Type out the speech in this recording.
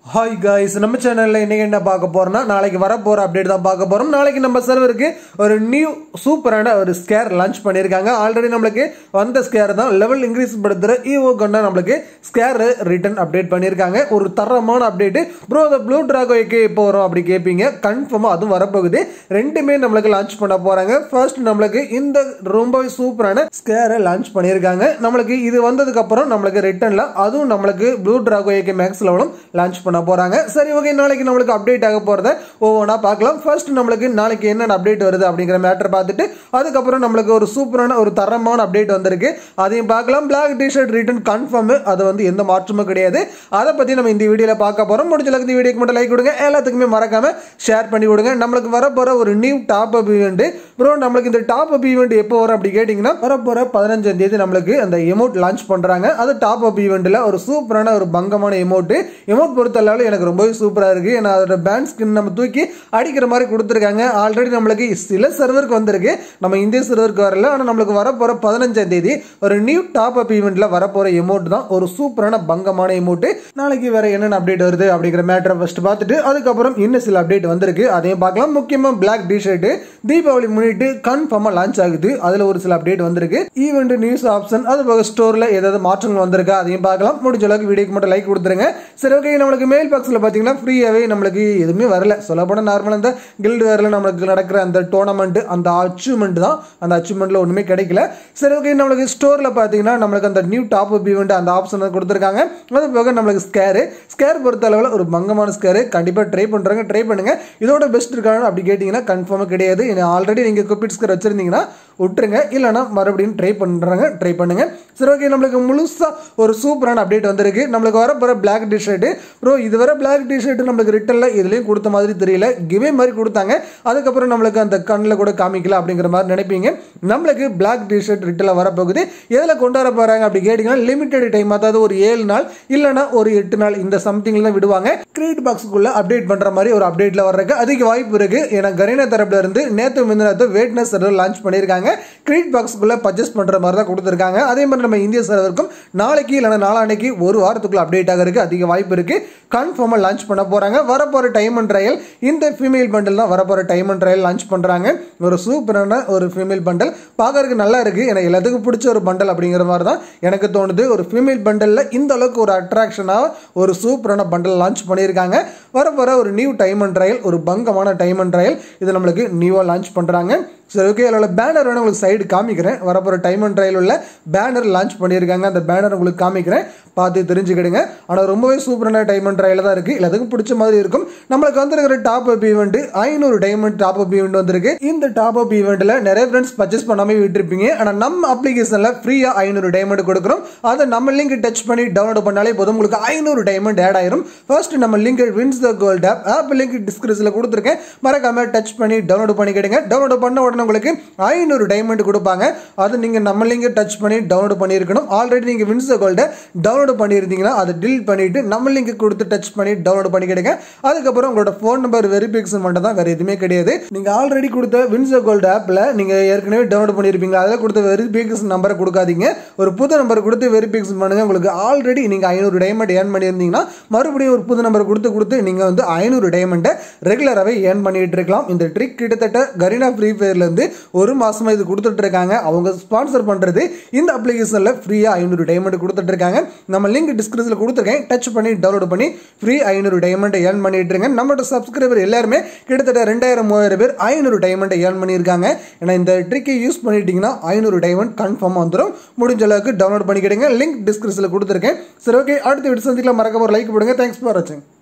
hi guys நம்ம சேனல்ல இன்னைக்கு என்ன பார்க்க போறோம்னா நாளைக்கு வர போற அப்டேட் தான் பார்க்க போறோம் நாளைக்கு நம்ம சர்வருக்கு ஒரு நியூ சூப்பரான ஒரு ஸ்கேர் லான்ச் பண்ணியிருக்காங்க ஆல்ரெடி நம்மளுக்கு வந்த ஸ்கேர் தான் லெவல் இன்க்ரீஸ் படுத்துற ஈவோ கொண்டா நம்மளுக்கு ஸ்கேர் ரிட்டர்ன் அப்டேட் பண்ணியிருக்காங்க ஒரு தரமான அப்டேட் ப்ரோ அந்த ப்ளூ டிராகோ எக்கே இப்போ வரும் அப்படி கேட்பீங்க கன்ஃபார்மாக அதுவும் வரப்போகுது ரெண்டுமே நம்மளுக்கு லான்ச் பண்ண போறாங்க ஃபர்ஸ்ட் நம்மளுக்கு இந்த ரொம்ப சூப்பரான ஸ்கேரை லான்ச் பண்ணியிருக்காங்க நம்மளுக்கு இது வந்ததுக்கு அப்புறம் நம்மளுக்கு ரிட்டர்ன்ல அதுவும் நம்மளுக்கு ப்ளூ டிராகோ ஏகே மேக்ஸ் லெவலும் லான்ச் பண்ண போறாங்க சரி ஓகே நாளைக்கு நம்மளுக்கு அப்டேட் ஆக போறத ஒவ்வொன்றா பார்க்கலாம் ஃபர்ஸ்ட் நம்மளுக்கு நாளைக்கு என்னென்ன அப்டேட் வருது அப்படிங்கிற மேட்டர் பார்த்துட்டு அதுக்கப்புறம் நம்மளுக்கு ஒரு சூப்பரான ஒரு தரமான அப்டேட் வந்திருக்கு அதையும் பார்க்கலாம் பிளாக் டிஷர்ட் ரிட்டர்ன் கன்ஃபார்ம் அது வந்து எந்த மாற்றமும் கிடையாது அதை பத்தி நம்ம இந்த வீடியோல பார்க்க போறோம் முடிஞ்ச அளவுக்கு இந்த வீடியோக்கு மட்டும் லைக் கொடுங்க எல்லாத்துக்குமே மறக்காம ஷேர் பண்ணி விடுங்க நம்மளுக்கு வரப்போற ஒரு new top up event bro நம்மளுக்கு இந்த டாப் அப் ஈவெண்ட் எப்போ வரும் அப்படி கேட்டிங்கன்னா வரப்போற பதினஞ்சாம் தேதி நம்மளுக்கு அந்த எமௌண்ட் லான்ச் பண்றாங்க அது டாப் அப் ஈவெண்ட்ல ஒரு சூப்பரான ஒரு பங்கமான எமௌண்ட் எமௌண்ட் பொறுத்தளவு எனக்கு ரொம்பவே சூப்பரா இருக்கு ஏன்னா அதோட பேண்ட் ஸ்கின் நம்ம தூக்கி அடிக்கிற மாதிரி கொடுத்துருக்காங்க ஆல்ரெடி நம்மளுக்கு சில சர்வருக்கு வந்திருக்கு நம்ம இந்திய சர்வருக்கு வரல ஆனால் நம்மளுக்கு வரப்போற பதினஞ்சாம் தேதி ஒரு நியூ டாப் அப் ஈவெண்ட்ல வரப்போற எமௌண்ட் தான் ஒரு சூப்பரான பங்கமான எமௌண்ட் நாளைக்கு வேற என்னென்ன அப்டேட் வருது அப்படிங்கிற மேட்டரை ஃபர்ஸ்ட் பார்த்துட்டு அதுக்கப்புறம் இன்னும் சில அப்டேட் வந்திருக்கு அதையும் பார்க்கலாம் முக்கியமா பிளாக் டிஷர்ட் தீபாவளி முன்னிட்டு கன்ஃபார்மா லான்ச் ஆகுது அதுல ஒரு சில அப்டேட் வந்திருக்கு ஈவெண்ட் நியூஸ் ஆப்ஷன் அது போக ஸ்டோர்ல ஏதாவது மாற்றங்கள் வந்திருக்கா அதையும் பார்க்கலாம் முடிஞ்ச அளவுக்கு வீடியோக்கு மட்டும் லைக் கொடுத்துருங்க சரி ஓகே நம்மளுக்கு மெயில் பாக்ஸ்ல பாத்தீங்கன்னா ஃப்ரீயாவே நம்மளுக்கு எதுவுமே வரல சொல்ல போனா நார்மலா இந்த கில்டு வேர்ல நம்மளுக்கு நடக்கிற அந்த டோர்னமெண்ட் அந்த அச்சீவ்மெண்ட் தான் அந்த அச்சீவ்மெண்ட்ல ஒண்ணுமே கிடைக்கல சரி ஓகே நம்மளுக்கு ஸ்டோர்ல பாத்தீங்கன்னா நம்மளுக்கு அந்த நியூ டாப் அப் ஈவெண்ட் அந்த ஆப்ஷன் கொடுத்துருக்காங்க அது போக நம்மளுக்கு ஸ்கேரு ஸ்கேர் பொறுத்த அளவில் ஒரு பங்கமான ஸ்கேரு கண்டிப்பா ட்ரை பண்றாங்க ட்ரை பண்ணுங்க இதோட பெஸ்ட் இருக்காங்க அப்படி கேட்டீங்கன்னா கன்ஃபார்மாக கிடையாது ஆல்ரெடி நீங்க குப்பிட் ஸ்கேர் வச்சிருந்தீங்கன்னா விட்டுருங்க இல்லைனா மறுபடியும் ட்ரை பண்ணுறாங்க ட்ரை பண்ணுங்க சரி ஓகே நம்மளுக்கு முழுசா ஒரு சூப்பரான அப்டேட் வந்திருக்கு நம்மளுக்கு வர போகிற பிளாக் டிஷர்ட்டு ப்ரோ இது வர பிளாக் டிஷர்ட் நம்மளுக்கு ரிட்டனில் இதுலேயும் கொடுத்த மாதிரி தெரியல கிவே மாதிரி கொடுத்தாங்க அதுக்கப்புறம் நம்மளுக்கு அந்த கண்ணில் கூட காமிக்கல அப்படிங்கிற மாதிரி நினைப்பீங்க நம்மளுக்கு பிளாக் டிஷர்ட் ரிட்டனில் வரப்போகுது எதில் கொண்டு வர போகிறாங்க அப்படி கேட்டிங்கன்னா லிமிடெட் டைம் அதாவது ஒரு ஏழு நாள் இல்லைனா ஒரு எட்டு நாள் இந்த சம்திங்ல தான் விடுவாங்க கிரியேட் பாக்ஸுக்குள்ள அப்டேட் பண்ணுற மாதிரி ஒரு அப்டேட்டில் வர்றதுக்கு அதிக வாய்ப்பு இருக்கு ஏன்னா கரீனா தரப்புல இருந்து நேற்று முந்தினத்தை வெயிட்னஸ் லான்ச் பண்ணியிருக்காங்க கிரெடிட் பாக்ஸ்க்குள்ள பர்ச்சேஸ் பண்ற மாதிரி தான் கொடுத்துருக்காங்க அதே மாதிரி நம்ம இந்திய சர்வருக்கும் நாளைக்கு இல்லைனா நாளானைக்கு ஒரு வாரத்துக்குள்ள அப்டேட் ஆகிறதுக்கு அதிக வாய்ப்பு இருக்கு கன்ஃபார்மாக லான்ச் பண்ண போறாங்க வரப்போற டைம் அண்ட் ட்ரையல் இந்த ஃபீமேல் பண்டல் தான் வரப்போற டைம் அண்ட் ட்ரையல் லான்ச் பண்றாங்க ஒரு சூப்பரான ஒரு ஃபீமேல் பண்டல் பார்க்கறதுக்கு நல்லா இருக்கு எனக்கு எல்லாத்துக்கும் பிடிச்ச ஒரு பண்டல் அப்படிங்கிற மாதிரி தான் எனக்கு தோணுது ஒரு ஃபீமேல் பண்டல்ல இந்த அளவுக்கு ஒரு அட்ராக்ஷனாக ஒரு சூப்பரான பண்டல் லான்ச் பண்ணியிருக்காங்க வரப்போற ஒரு நியூ டைம் அண்ட் ட்ரையல் ஒரு பங்கமான டைம் அண்ட் ட்ரையல் இது நம்மளுக்கு நியூவாக லான்ச் பண்றாங்க சரி ஓகே அதில் பேனர் வேணும் உங்களுக்கு சைடு காமிக்கிறேன் வரப்போகிற டைம் அண்ட் ட்ரையல் உள்ள பேனர் லான்ச் பண்ணியிருக்காங்க அந்த பேனர் உங்களுக்கு காமிக்கிறேன் பார்த்து தெரிஞ்சுக்கிடுங்க ஆனால் ரொம்பவே சூப்பரான டைம் அண்ட் ட்ரையல் தான் இருக்குது எல்லாத்துக்கும் பிடிச்ச மாதிரி இருக்கும் நம்மளுக்கு வந்திருக்கிற டாப் அப் ஈவெண்ட் ஐநூறு டைமண்ட் டாப் அப் ஈவெண்ட் வந்திருக்கு இந்த டாப் அப் ஈவெண்ட்டில் நிறைய ஃப்ரெண்ட்ஸ் பர்ச்சேஸ் பண்ணாமல் விட்டுருப்பீங்க ஆனால் நம்ம அப்ளிகேஷனில் ஃப்ரீயாக ஐநூறு டைமண்ட் கொடுக்குறோம் அதை நம்ம லிங்க் டச் பண்ணி டவுன்லோட் பண்ணாலே போதும் உங்களுக்கு ஐநூறு டைமண்ட் ஆட் ஆயிரும் ஃபர்ஸ்ட் நம்ம link Winzo gold app app link டிஸ்கிரிப்ஷனில் கொடுத்துருக்கேன் மறக்காம டச் பண்ணி டவுன்லோட் பண்ணிக்கிடுங்க டவுன்லோட் பண்ண உடனே உங்களுக்கு ஐநூறு டைமண்ட் கொடுப்பாங்க அது நீங்கள் நம்ம லிங்க் டச் பண்ணி டவுன்லோட் பண்ணியிருக்கணும் ஆல்ரெடி நீங்கள் வின்ஸ் கோல்டை டவுன்லோட் பண்ணியிருந்தீங்கன்னா அதை டிலீட் பண்ணிட்டு நம்ம லிங்க் கொடுத்து டச் பண்ணி டவுன்லோட் பண்ணிக்கிடுங்க அதுக்கப்புறம் உங்களோட ஃபோன் நம்பர் வெரிஃபிகேஷன் மட்டும் தான் வேறு எதுவுமே கிடையாது நீங்கள் ஆல்ரெடி கொடுத்த வின்ஸ் கோல்டு ஆப்பில் நீங்கள் ஏற்கனவே டவுன்லோட் பண்ணியிருப்பீங்க அதில் கொடுத்த வெரிஃபிகேஷன் நம்பரை கொடுக்காதீங்க ஒரு புது நம்பர் கொடுத்து வெரிஃபிகேஷன் பண்ணுங்க உங்களுக்கு ஆல்ரெடி நீங்கள் ஐநூறு டைமண்ட் ஏர்ன் பண்ணியிருந்தீங்கன்னா மறுபடியும் ஒரு புது நம்பர் கொடுத்து கொடுத்து நீங்கள் வந்து ஐநூறு டைமண்டை ரெகுலராகவே ஏர்ன் பண்ணிட்டு இருக்கலாம் இந்த ட்ரிக் கிட்டத்தட்ட கரீனா ஃப்ரீ ஃபயர்லேருந்து ஒரு மாசமா இது கொடுத்துட்டு இருக்காங்க அவங்க ஸ்பான்சர் பண்றது இந்த அப்ளிகேஷன்ல ஃப்ரீயா ஐநூறு டைமண்ட் கொடுத்துட்டு இருக்காங்க நம்ம லிங்க் டிஸ்கிரிப்ஷன்ல கொடுத்துருக்கேன் டச் பண்ணி டவுன்லோட் பண்ணி ஃப்ரீ ஐநூறு டைமண்ட் ஏர்ன் பண்ணிட்டு இருங்க நம்மளோட சப்ஸ்கிரைபர் எல்லாருமே கிட்டத்தட்ட ரெண்டாயிரம் மூவாயிரம் பேர் ஐநூறு டைமண்ட் ஏர்ன் பண்ணியிருக்காங்க ஏன்னா இந்த ட்ரிக்கை யூஸ் பண்ணிட்டீங்கன்னா ஐநூறு டைமண்ட் கன்ஃபார்ம் வந்துடும் முடிஞ்ச அளவுக்கு டவுன்லோட் பண்ணிக்கிடுங்க லிங்க் டிஸ்கிரிப்ஷன்ல கொடுத்துருக்கேன் சரி ஓகே அடுத்த வீட்டு சந்திக்கலாம் மறக்காம ஒரு லைக் போடுங்க தேங்க்ஸ் ஃபார் வாட்சிங்